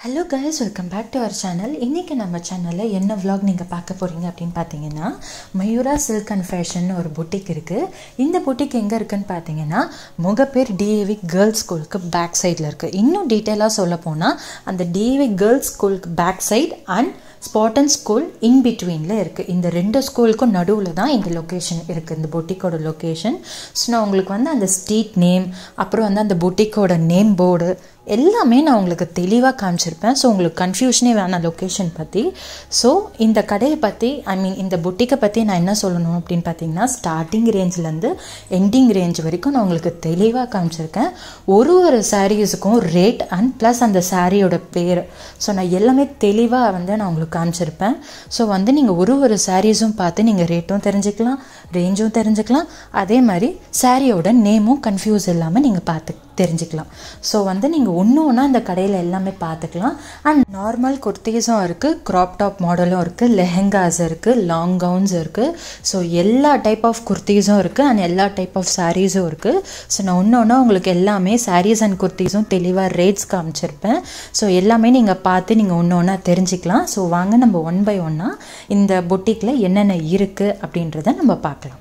hello guys welcome back to our channel இன்றைக்கி நம்ம சேனலில் என்ன vlog நீங்கள் பார்க்க போகிறீங்க அப்படின்னு பார்த்தீங்கன்னா மயூரா சில்க் அண்ட் ஃபேஷன் ஒரு புட்டிக் இருக்குது இந்த புட்டிக் எங்கே இருக்குன்னு பார்த்தீங்கன்னா முகப்பேர் டிஏவி கேர்ள்ஸ் ஸ்கூலுக்கு பேக் சைடில் இருக்குது இன்னும் டீட்டெயிலாக சொல்ல போனால் அந்த டிஏவி கேர்ள்ஸ் ஸ்கூலுக்கு back side and Spartan school in பிட்வீனில் இருக்குது இந்த ரெண்டு ஸ்கூலுக்கும் நடுவில் தான் இந்த லொக்கேஷன் இருக்குது இந்த பொட்டிக்கோட லொக்கேஷன் ஸோ நான் உங்களுக்கு வந்து அந்த ஸ்ட்ரீட் நேம் அப்புறம் வந்து அந்த பொட்டிக்கோட நேம் போர்டு எல்லாமே நான் உங்களுக்கு தெளிவாக காமிச்சிருப்பேன் ஸோ உங்களுக்கு கன்ஃபியூஷனே வேணாம் லொக்கேஷன் பற்றி ஸோ இந்த கடையை பற்றி ஐ மீன் இந்த புட்டிக்கை பற்றி நான் என்ன சொல்லணும் அப்படின்னு பார்த்தீங்கன்னா ஸ்டார்டிங் ரேஞ்சிலேருந்து எண்டிங் ரேஞ்ச் வரைக்கும் நான் உங்களுக்கு தெளிவாக காமிச்சிருக்கேன் ஒரு ஒரு சாரீஸுக்கும் ரேட் அண்ட் ப்ளஸ் அந்த சாரியோட பேர் ஸோ நான் எல்லாமே தெளிவாக வந்து நான் உங்களுக்கு காமிச்சிருப்பேன் ஸோ வந்து நீங்கள் ஒரு ஒரு சாரீஸும் பார்த்து நீங்கள் ரேட்டும் தெரிஞ்சுக்கலாம் ரேஞ்சும் தெரிஞ்சுக்கலாம் அதே மாதிரி சாரியோட நேமும் கன்ஃபியூஸ் இல்லாமல் நீங்கள் பார்த்து தெரிஞ்சுக்கலாம் ஸோ வந்து நீங்கள் ஒன்று ஒன்றா இந்த கடையில் எல்லாமே பார்த்துக்கலாம் அண்ட் நார்மல் குர்த்திஸும் இருக்குது க்ராப் டாப் மாடலும் இருக்குது லெஹெங்காஸ் இருக்குது லாங் கவுன்ஸ் இருக்குது ஸோ எல்லா டைப் ஆஃப் குர்த்திஸும் இருக்குது அண்ட் எல்லா டைப் ஆஃப் சாரீஸும் இருக்குது ஸோ நான் ஒன்று ஒன்றா உங்களுக்கு எல்லாமே சாரீஸ் அண்ட் குர்த்திஸும் தெளிவாக ரேட்ஸ் காமிச்சிருப்பேன் ஸோ எல்லாமே நீங்கள் பார்த்து நீங்கள் ஒன்று ஒன்றா தெரிஞ்சுக்கலாம் ஸோ வாங்க நம்ம ஒன் பை ஒன்னாக இந்த பொட்டிக்கில் என்னென்ன இருக்குது அப்படின்றத நம்ம பார்க்கலாம்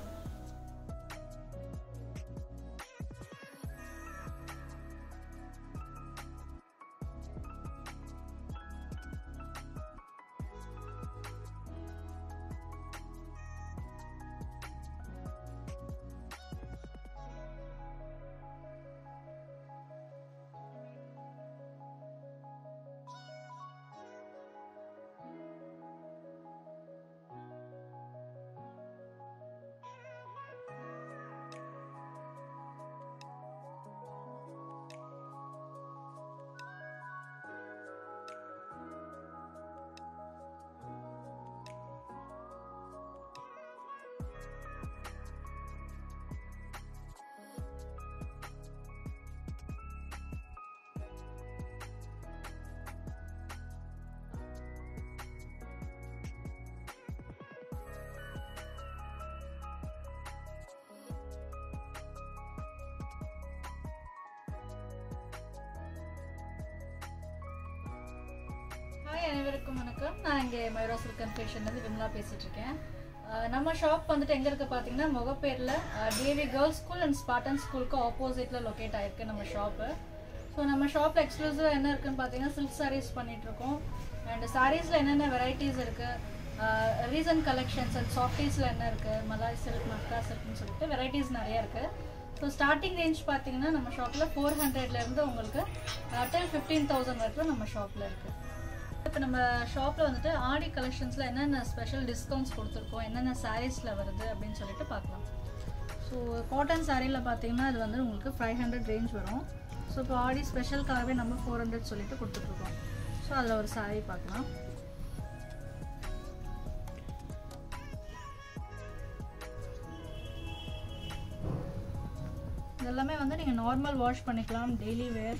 ஹாய் அனைவருக்கும் வணக்கம் நான் இங்கே மயூரா சில்க் அண்ட் ஃபேஷன்லேருந்து விமலா பேசிகிட்டு இருக்கேன் அஹ் நம்ம ஷாப் வந்துட்டு எங்கே இருக்குது பார்த்தீங்கன்னா முகப்பேரில் DAV girls school and Spartan ஸ்கூலுக்கு ஆப்போசிட்டில் லொக்கேட் ஆயிருக்கு நம்ம ஷாப்பு ஸோ நம்ம ஷாப்பில் எக்ஸ்க்ளூசிவாக என்ன இருக்குன்னு பார்த்தீங்கன்னா சில்க் சாரீஸ் பண்ணிகிட்ருக்கோம் அண்ட் சாரீஸில் என்னென்ன வெரைட்டிஸ் இருக்குது ரீசன்ட் கலெக்ஷன்ஸ் அண்ட் சாஃப்டீஸில் என்ன இருக்குது மலாய் சில்க் மக்கா சில்க்னு சொல்லிட்டு வெரைட்டிஸ் நிறைய இருக்குது ஸோ ஸ்டார்டிங் ரேஞ்ச் பார்த்தீங்கன்னா நம்ம ஷாப்பில் ஃபோர் ஹண்ட்ரட்லேருந்து உங்களுக்கு டென் ஃபிஃப்டீன் தௌசண்ட் வரைக்கும் நம்ம ஷாப்பில் இருக்குது இப்போ நம்ம ஷாப்பில் வந்துட்டு ஆடி கலெக்ஷன்ஸில் என்னென்ன ஸ்பெஷல் டிஸ்கவுண்ட்ஸ் கொடுத்துருக்கோம் என்னென்ன சாரீஸில் வருது அப்படின்னு சொல்லிட்டு பார்க்கலாம் ஸோ காட்டன் சாரியில் பார்த்தீங்கன்னா இது வந்து உங்களுக்கு ஃபைவ் ஹண்ட்ரட் ரேஞ்ச் வரும் ஸோ இப்போ ஆடி ஸ்பெஷலுக்காகவே நம்ம ஃபோர் ஹண்ட்ரட் சொல்லிட்டு கொடுத்துட்ருக்கோம் ஸோ அதில் ஒரு சாரீ பார்க்கலாம் இதெல்லாமே வந்து நீங்கள் நார்மல் வாஷ் பண்ணிக்கலாம் டெய்லி வேர்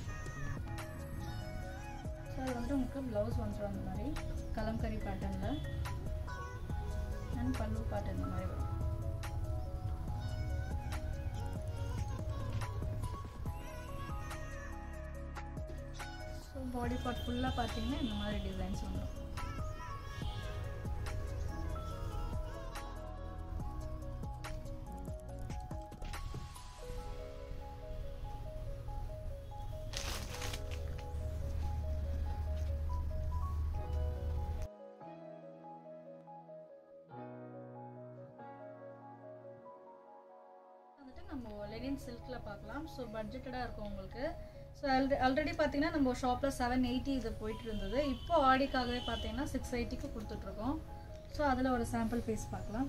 ஸோ அது வந்துட்டு உங்களுக்கு ப்ளவுஸ் வந்துடும் அந்த மாதிரி கலம்கரி பேட்டர்னில் அண்ட் பல்லு பேட்டர்ன் இந்த மாதிரி வரும் ஸோ பாடி பார்ட் ஃபுல்லாக பார்த்தீங்கன்னா இந்த மாதிரி டிசைன்ஸ் வந்துடும் வந்துட்டு நம்ம லெனின் சில்கில் பார்க்கலாம் ஸோ பட்ஜெட்டடாக இருக்கும் உங்களுக்கு ஸோ ஆல்ரெடி ஆல்ரெடி பார்த்தீங்கன்னா நம்ம ஷாப்பில் செவன் எயிட்டி இது போயிட்டு இருந்தது இப்போ ஆடிக்காகவே பார்த்தீங்கன்னா சிக்ஸ் எயிட்டிக்கு கொடுத்துட்ருக்கோம் ஸோ அதில் ஒரு சாம்பிள் பீஸ் பார்க்கலாம்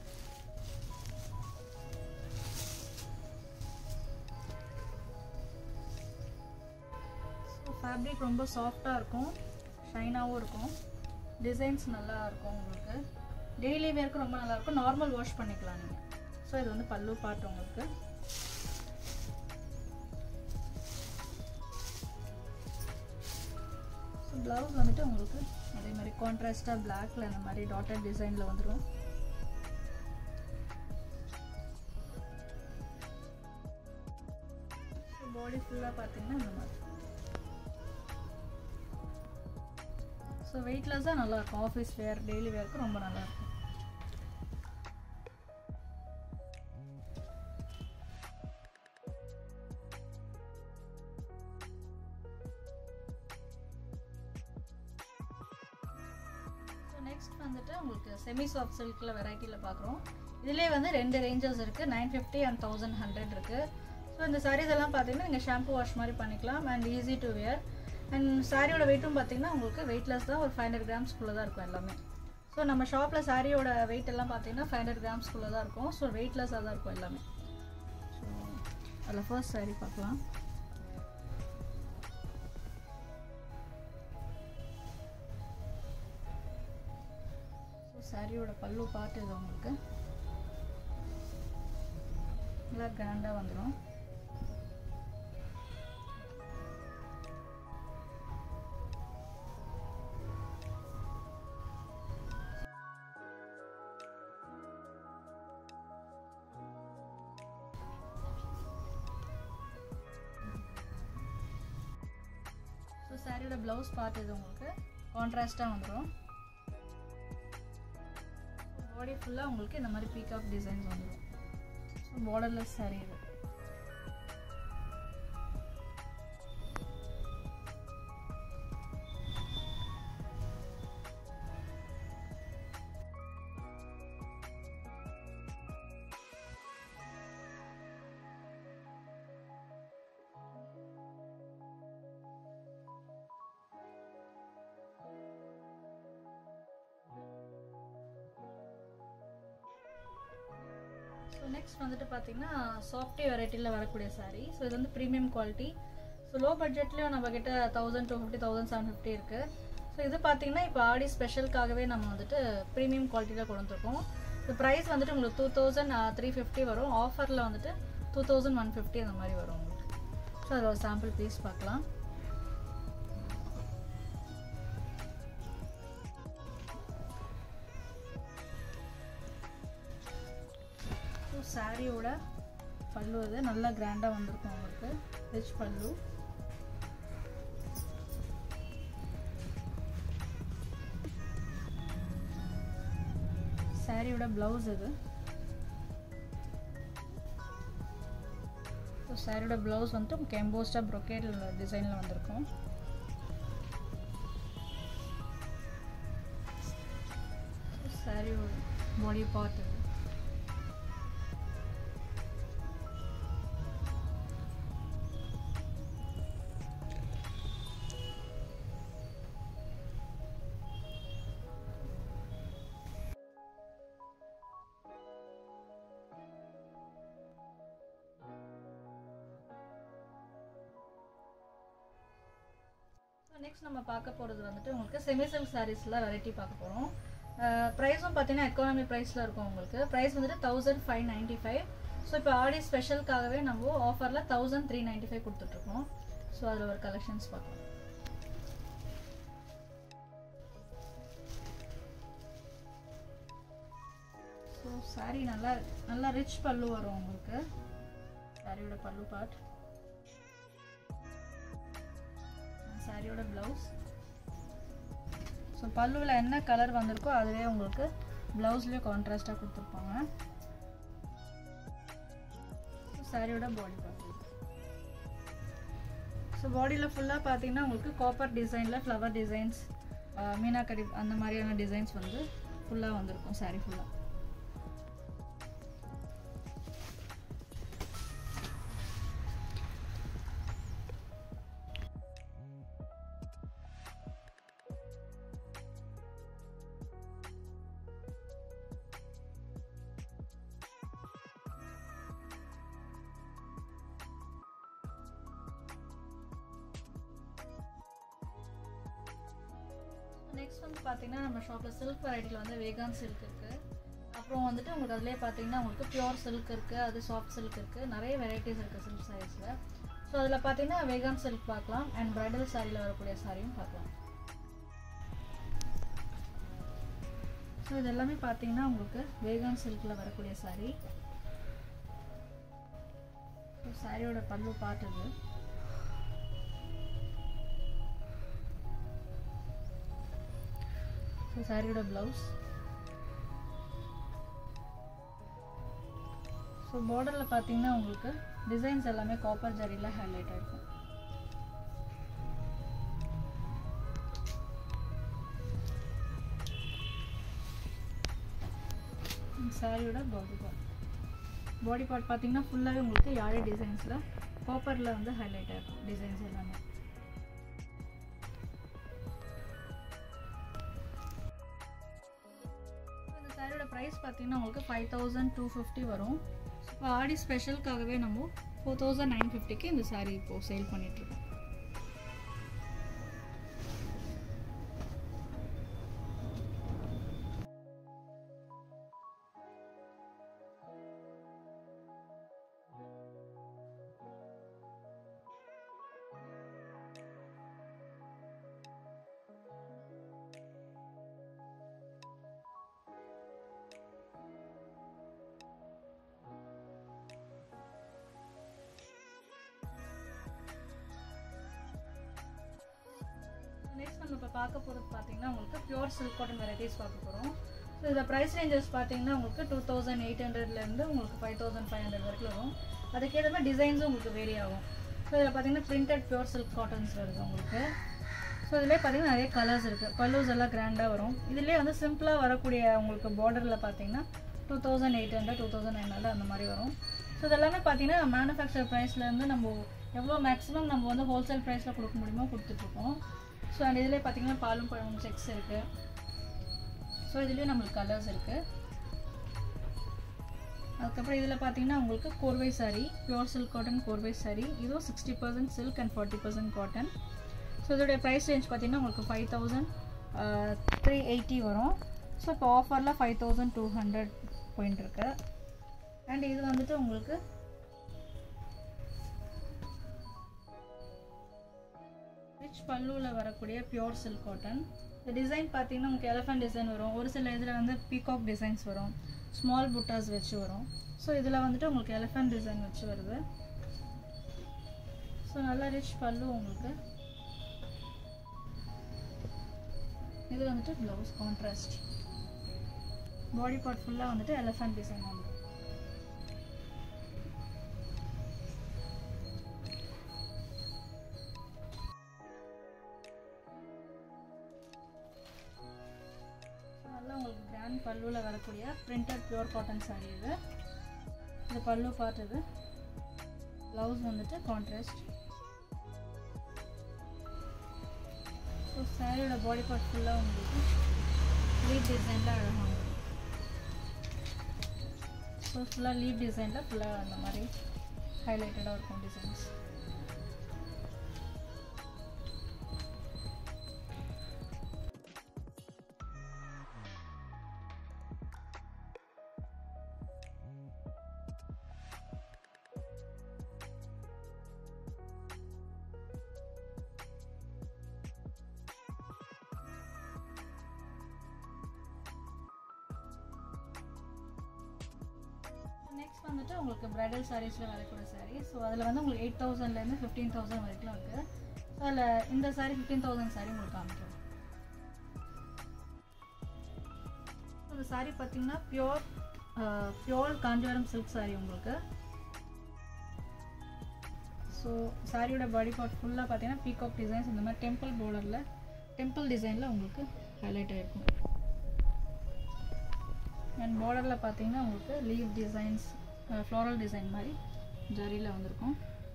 ஸோ ஃபேப்ரிக் ரொம்ப சாஃப்டாக இருக்கும் ஷைனாகவும் இருக்கும் டிசைன்ஸ் நல்லா இருக்கும் உங்களுக்கு டெய்லி வேர்க்கு ரொம்ப நல்லா இருக்கும் நார்மல் வாஷ் பண்ணிக்கலாம் நீங்கள் ஸோ இது வந்து பல்லு பாட்டு உங்களுக்கு ஸோ ப்ளவுஸ் வந்துட்டு உங்களுக்கு அதே மாதிரி கான்ட்ராஸ்டாக பிளாக்ல இந்த மாதிரி டாட்டர் டிசைனில் வந்துடும் பாடி ஃபுல்லாக பார்த்தீங்கன்னா இந்த மாதிரி ஸோ வெயிட்லெஸ்ஸாக நல்லாயிருக்கும் ஆஃபீஸ் வேர் டெய்லி வேருக்கு ரொம்ப நல்லாயிருக்கும் ஸோ நெக்ஸ்ட் வந்துட்டு உங்களுக்கு செமி சாஃப்ட் சில்கில் வெரைட்டியில் பார்க்குறோம் இதிலே வந்து ரெண்டு ரேஞ்சஸ் இருக்குது nine fifty and thousand hundred இருக்குது ஸோ இந்த சாரீஸ் எல்லாம் பார்த்தீங்கன்னா நீங்கள் ஷாம்பு வாஷ் மாதிரி பண்ணிக்கலாம் and easy to wear and சாரியோட வெயிட்டும் பார்த்தீங்கன்னா உங்களுக்கு வெயிட்லெஸ் தான் ஒரு ஃபைவ் ஹண்ட்ரட் கிராம்ஸ்குள்ளே தான் இருக்கும் எல்லாமே ஸோ நம்ம ஷாப்பில் சாரியோட வெயிட் எல்லாம் பார்த்தீங்கன்னா ஃபைவ் ஹண்ட்ரட் கிராம்ஸ்குள்ளே தான் இருக்கும் ஸோ வெயிட்லெஸ்ஸாக தான் இருக்கும் எல்லாமே ஸோ அதில் ஃபர்ஸ்ட் சாரீ பார்க்கலாம் ஸோ சாரியோட பல்லு பார்ட் இது உங்களுக்கு நல்லா கிராண்டாக வந்துடும் ஸோ சாரியோட ப்ளவுஸ் பார்ட் இது உங்களுக்கு கான்ட்ராஸ்டாக வந்துடும் பாடி ஃபுல்லாக உங்களுக்கு இந்த மாதிரி பீகாக் டிசைன்ஸ் வந்துடும் ஸோ பார்டர்லெஸ் சாரீ இது ஸோ நெக்ஸ்ட் வந்துட்டு பார்த்தீங்கன்னா சாஃப்டி வெரைட்டியில் வரக்கூடிய சாரீ ஸோ இது வந்து ப்ரீமியம் குவாலிட்டி ஸோ லோ பட்ஜெட்லேயும் நம்ம கிட்ட thousand two fifty thousand seven fifty இருக்குது ஸோ இது பார்த்தீங்கன்னா இப்போ ஆடி ஸ்பெஷலுக்காகவே நம்ம வந்துட்டு ப்ரீமியம் குவாலிட்டியில் கொண்டு வந்திருக்கோம் இந்த ப்ரைஸ் வந்துட்டு உங்களுக்கு டூ தௌசண்ட் த்ரீ ஃபிஃப்டி வரும் ஆஃபரில் வந்துட்டு டூ தௌசண்ட் ஒன் ஃபிஃப்டி அந்த மாதிரி வரும் உங்களுக்கு ஸோ அதில் ஒரு சாம்பிள் பீஸ் பார்க்கலாம் ஸோ சாரியோட பல்லு இது நல்லா கிராண்டாக வந்திருக்கும் உங்களுக்கு ரிச் பல்லு சாரியோட ப்ளவுஸ் இது ஸோ சாரியோட ப்ளவுஸ் வந்துட்டு கெம்போஸ்டாக ப்ரொக்கேட் டிசைனில் வந்திருக்கும் சாரியோட பாடி பார்ட் இது நெக்ஸ்ட் நம்ம பார்க்க போகிறது வந்துட்டு உங்களுக்கு செமி சில்க் சாரீஸில் வெரைட்டி பார்க்க போகிறோம் ப்ரைஸும் பார்த்தீங்கன்னா எக்கானமி ப்ரைஸில் இருக்கும் உங்களுக்கு ப்ரைஸ் வந்துட்டு thousand five ninety five so இப்போ ஆடி ஸ்பெஷலுக்காகவே நம்ம ஆஃபரில் தௌசண்ட் த்ரீ நைன்ட்டி ஃபைவ் கொடுத்துட்ருக்கோம் ஸோ அதில் ஒரு கலெக்ஷன்ஸ் பார்க்கலாம் ஸோ சாரீ நல்லா நல்லா ரிச் பல்லு வரும் உங்களுக்கு சாரியோட பல்லு பார்ட் சாரியோட ப்ளவுஸ் ஸோ பல்லுவில் என்ன கலர் வந்திருக்கோ அதுவே உங்களுக்கு ப்ளவுஸ்லேயே கான்ட்ராஸ்டாக கொடுத்துருப்பாங்க சாரியோட பாடி பார்ட் ஸோ பாடியில் ஃபுல்லாக பார்த்தீங்கன்னா உங்களுக்கு காப்பர் டிசைனில் ஃப்ளவர் டிசைன்ஸ் மீனாக்கடி அந்த மாதிரியான டிசைன்ஸ் வந்து ஃபுல்லாக வந்திருக்கும் சாரீ ஃபுல்லாக நெக்ஸ்ட் வந்து பார்த்தீங்கன்னா நம்ம ஷாப்பில் சில்க் வெரைட்டியில் வந்து வேகான் சில்க் இருக்குது அப்புறம் வந்துட்டு உங்களுக்கு அதிலே பார்த்தீங்கன்னா உங்களுக்கு பியூர் சில்க் இருக்குது அது சாஃப்ட் சில்க் இருக்குது நிறைய வெரைட்டிஸ் இருக்குது சில்க் சாரீஸில் ஸோ அதில் பார்த்தீங்கன்னா வேகான் சில்க் பார்க்கலாம் அண்ட் பிரைடல் சாரியில் வரக்கூடிய சாரியும் பார்க்கலாம் ஸோ இது எல்லாமே பார்த்தீங்கன்னா உங்களுக்கு வேகான் சில்கில் வரக்கூடிய சாரீ ஸோ சாரியோட பல்லு பார்ட் இது ஸோ சாரியோட ப்ளவுஸ் ஸோ பார்டரில் பார்த்தீங்கன்னா உங்களுக்கு டிசைன்ஸ் எல்லாமே காப்பர் ஜரியில் ஹைலைட் ஆயிருக்கும் சாரியோட பாடி பார்ட் பாடி பார்ட் பார்த்தீங்கன்னா ஃபுல்லாகவே உங்களுக்கு யாரே டிசைன்ஸில் காப்பரில் வந்து ஹைலைட் ஆயிருக்கும் டிசைன்ஸ் எல்லாமே இந்த சாரியோட ப்ரைஸ் பார்த்தீங்கன்னா உங்களுக்கு ஃபைவ் தௌசண்ட் டூ ஃபிஃப்டி வரும் இப்போ ஆடி ஸ்பெஷலுக்காகவே நம்ம ஃபோர் தௌசண்ட் நைன் ஃபிஃப்டிக்கு இந்த சாரீ இப்போது சேல் பண்ணிகிட்ருக்கோம் நெக்ஸ்ட் நம்ம இப்போ பார்க்க போகிறது பார்த்தீங்கன்னா உங்களுக்கு பியூர் சில்க் காட்டன் வெரைட்டிஸ் பார்க்க போகிறோம் ஸோ இதில் ப்ரைஸ் ரேஞ்சஸ் பார்த்தீங்கன்னா உங்களுக்கு டூ தௌசண்ட் எயிட் ஹண்ட்ரட்லேருந்து உங்களுக்கு ஃபைவ் தௌசண்ட் ஃபைவ் ஹண்ட்ரட் வரைக்கும் வரும் அதுக்கேற்ற மாதிரி டிசைன்ஸும் உங்களுக்கு வேரி ஆகும் ஸோ இதில் பார்த்தீங்கன்னா பிரிண்டட் பியூர் சில்க் காட்டன்ஸ் வருது உங்களுக்கு ஸோ இதிலே பார்த்தீங்கன்னா நிறைய கலர்ஸ் இருக்குது பல்லூஸ் எல்லாம் கிராண்டாக வரும் இதிலே வந்து சிம்பிளாக வரக்கூடிய உங்களுக்கு பார்டரில் பார்த்தீங்கன்னா two thousand eight hundred two thousand nine hundred அந்த மாதிரி வரும் ஸோ இதெல்லாமே பார்த்தீங்கன்னா மேனுஃபேக்சர் ப்ரைஸ்லேருந்து நம்ம எவ்வளோ மேக்ஸிமம் நம்ம வந்து ஹோல்சேல் ப்ரைஸில் கொடுக்க முடியுமோ கொடுத்துட்ருக்கோம் ஸோ அண்ட் இதிலே பார்த்தீங்கன்னா பாலும் பழமும் செக்ஸ் இருக்குது ஸோ இதுலேயும் நம்மளுக்கு கலர்ஸ் இருக்குது அதுக்கப்புறம் இதில் பார்த்தீங்கன்னா உங்களுக்கு Korvai sari pure silk cotton Korvai sari இதுவும் sixty percent silk and forty percent cotton so இதோடைய ப்ரைஸ் ரேஞ்ச் பார்த்தீங்கன்னா உங்களுக்கு ஃபைவ் தௌசண்ட் த்ரீ எயிட்டி வரும் ஸோ இப்போ ஆஃபரில் ஃபைவ் தௌசண்ட் டூ ஹண்ட்ரட் போயின்ட்டு இருக்கு அண்ட் இது வந்துட்டு உங்களுக்கு ரிச் பல்லுவில் வரக்கூடிய பியோர் சில்க் காட்டன் இந்த டிசைன் பார்த்தீங்கன்னா உங்களுக்கு எலஃபண்ட் டிசைன் வரும் ஒரு சில இதில் வந்து பீகாக் டிசைன்ஸ் வரும் ஸ்மால் புட்டாஸ் வச்சு வரும் ஸோ இதில் வந்துட்டு உங்களுக்கு எலஃபண்ட் டிசைன் வச்சு வருது ஸோ நல்லா ரிச் பல்லு உங்களுக்கு இது வந்துட்டு ப்ளவுஸ் கான்ட்ராஸ்ட் பாடி பார்ட் ஃபுல்லாக வந்துட்டு எலஃபண்ட் டிசைன் வந்துடும் நல்லா உங்களுக்கு கிராண்ட் பல்லுவில் வரக்கூடிய பிரிண்டட் பியூர் காட்டன் சாரீ இது இது பல்லு பார்ட் இது ப்ளவுஸ் வந்துட்டு கான்ட்ராஸ்ட் ஸோ சாரியோட பாடி பார்ட் ஃபுல்லாக உங்களுக்கு லீப் டிசைனில் அழகாக வரும் ஸோ ஃபுல்லாக லீப் டிசைனில் ஃபுல்லாக அந்த மாதிரி ஹைலைட்டடாக இருக்கும் டிசைன்ஸ் நெக்ஸ்ட் வந்துட்டு உங்களுக்கு பிரைடல் சாரீஸில் வரக்கூடிய சாரீ ஸோ அதில் வந்து உங்களுக்கு எயிட் தௌசண்ட்லேருந்து ஃபிஃப்டீன் தௌசண்ட் வரைக்கும் இருக்குது ஸோ அதில் இந்த சாரீ ஃபிஃப்டீன் தௌசண்ட் சாரீ உங்களுக்கு காமிக்கிறோம் இந்த சாரீ பார்த்தீங்கன்னா pure pure Kanchipuram silk sari உங்களுக்கு ஸோ சாரியோட பாடி பார்ட் ஃபுல்லாக பார்த்தீங்கன்னா பீகாக் டிசைன்ஸ் இந்த மாதிரி டெம்பிள் பார்டரில் டெம்பிள் டிசைனில் உங்களுக்கு ஹைலைட் ஆகிருக்கும் அண்ட் பார்டரில் பார்த்தீங்கன்னா உங்களுக்கு லீவ் டிசைன்ஸ் ஃப்ளோரல் டிசைன் மாதிரி ஜரியில் வந்திருக்கும்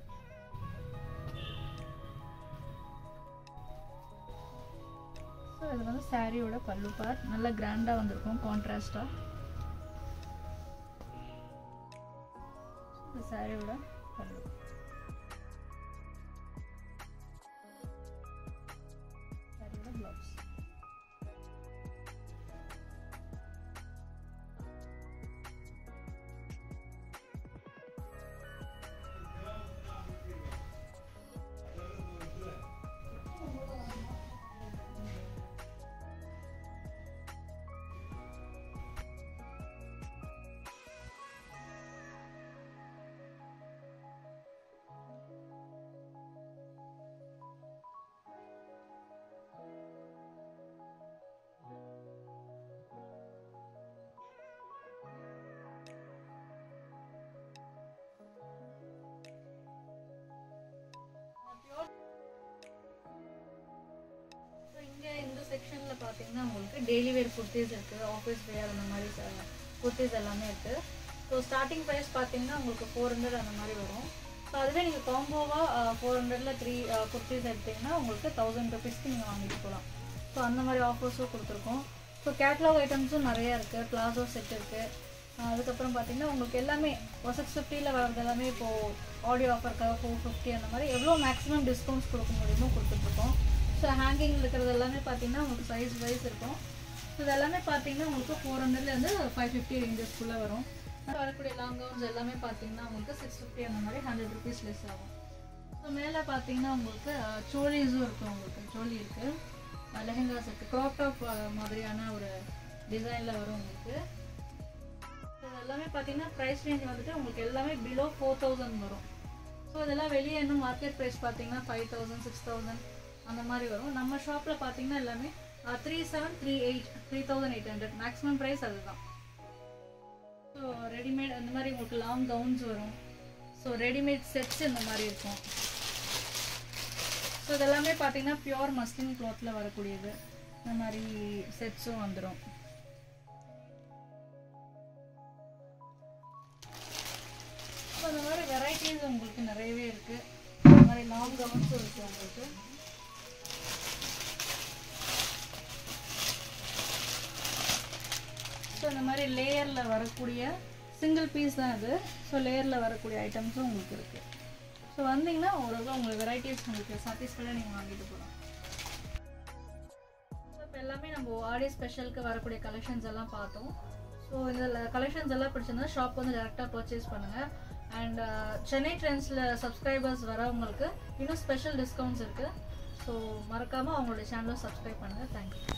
ஸோ இது வந்து சாரியோட பல்லு பார்ட் நல்ல கிராண்டாக வந்திருக்கும் கான்ட்ராஸ்டாக இந்த சாரியோட பல்லு சாரியோட ப்ளவுஸ் செக்ஷனில் பார்த்தீங்கன்னா உங்களுக்கு டெய்லி வேர் குர்த்திஸ் இருக்குது ஆஃபீஸ் வேர் அந்த மாதிரி குர்த்திஸ் எல்லாமே இருக்குது ஸோ ஸ்டார்டிங் ப்ரைஸ் பார்த்தீங்கன்னா உங்களுக்கு ஃபோர் ஹண்ட்ரட் அந்த மாதிரி வரும் ஸோ அதுவே நீங்கள் காம்போவாக ஃபோர் ஹண்ட்ரடில் த்ரீ குர்த்திஸ் எடுத்தீங்கன்னா உங்களுக்கு தௌசண்ட் ருபீஸ்க்கு நீங்கள் வாங்கிட்டு போகலாம் ஸோ அந்த மாதிரி ஆஃபர்ஸும் கொடுத்துருக்கோம் ஸோ கேட்லாக் ஐட்டம்ஸும் நிறையா இருக்குது பிளாசோ செட் இருக்குது அதுக்கப்புறம் பார்த்தீங்கன்னா உங்களுக்கு எல்லாமே சிக்ஸ் ஃபிஃப்டியில் வர்றது எல்லாமே இப்போது ஆடியோ ஆஃபருக்காக ஃபோர் ஃபிஃப்டி அந்த மாதிரி எவ்வளோ மேக்ஸிமம் டிஸ்கவுண்ட்ஸ் கொடுக்க முடியுமோ கொடுத்துட்ருக்கோம் ஸோ ஹேங்கிங் இருக்கிறது எல்லாமே பார்த்தீங்கன்னா உங்களுக்கு சைஸ் வைஸ் இருக்கும் ஸோ இது எல்லாமே பார்த்தீங்கன்னா உங்களுக்கு ஃபோர் ஹண்ட்ரட்லேருந்து ஃபைவ் ஃபிஃப்டி ரேஞ்சஸ்க்குள்ளே வரும் வரக்கூடிய லாங் கவுன்ஸ் எல்லாமே பார்த்தீங்கன்னா உங்களுக்கு சிக்ஸ் ஃபிஃப்டி அந்த மாதிரி ஹண்ட்ரட் ருபீஸ் லெஸ் ஆகும் ஸோ மேலே பார்த்தீங்கன்னா உங்களுக்கு சோலிஸும் இருக்குது உங்களுக்கு சோலி இருக்குது லெஹெங்காஸ் இருக்குது க்ராப் டாப் மாதிரியான ஒரு டிசைனில் வரும் உங்களுக்கு ஸோ இது எல்லாமே பார்த்தீங்கன்னா ப்ரைஸ் ரேஞ்ச் வந்துட்டு உங்களுக்கு எல்லாமே பிலோ ஃபோர் தௌசண்ட் வரும் ஸோ இதெல்லாம் வெளியே இன்னும் மார்க்கெட் ப்ரைஸ் பார்த்தீங்கன்னா ஃபைவ் தௌசண்ட் சிக்ஸ் தௌசண்ட் அந்த மாதிரி வரும் நம்ம ஷாப்பில் பார்த்தீங்கன்னா எல்லாமே three seven three eight three thousand eight hundred maximum price அதுதான் ஸோ ரெடிமேட் அந்த மாதிரி உங்களுக்கு லாங் கவுன்ஸ் வரும் ஸோ ரெடிமேட் செட்ஸ் இந்த மாதிரி இருக்கும் ஸோ இதெல்லாமே பார்த்தீங்கன்னா பியோர் மஸ்லின் க்ளாத்தில் வரக்கூடியது இந்த மாதிரி செட்ஸும் வந்துடும் ஸோ இந்த மாதிரி வெரைட்டிஸ் உங்களுக்கு நிறையவே இருக்குது இந்த மாதிரி லாங் கவுன்ஸும் இருக்குது உங்களுக்கு ஸோ இந்த மாதிரி லேயரில் வரக்கூடிய சிங்கிள் பீஸ் தான் இது ஸோ லேயரில் வரக்கூடிய ஐட்டம்ஸும் உங்களுக்கு இருக்குது ஸோ வந்தீங்கன்னா ஓரளவு உங்களுக்கு வெரைட்டிஸ் உங்களுக்கு சாட்டிஸ்ஃபைடாக நீங்கள் வாங்கிட்டு போகலாம் ஸோ இப்போ எல்லாமே நம்ம ஆடி ஸ்பெஷலுக்கு வரக்கூடிய கலெக்ஷன்ஸ் எல்லாம் பார்த்தோம் ஸோ இந்த கலெக்ஷன்ஸ் எல்லாம் பிடிச்சிருந்தா ஷாப் வந்து டேரெக்டாக பர்ச்சேஸ் பண்ணுங்கள் அண்ட் சென்னை ட்ரெண்ட்ஸில் சப்ஸ்கிரைபர்ஸ் வரவங்களுக்கு இன்னும் ஸ்பெஷல் டிஸ்கவுண்ட்ஸ் இருக்குது ஸோ மறக்காமல் அவங்களுடைய சேனலை சப்ஸ்கிரைப் பண்ணுங்கள் தேங்க்யூ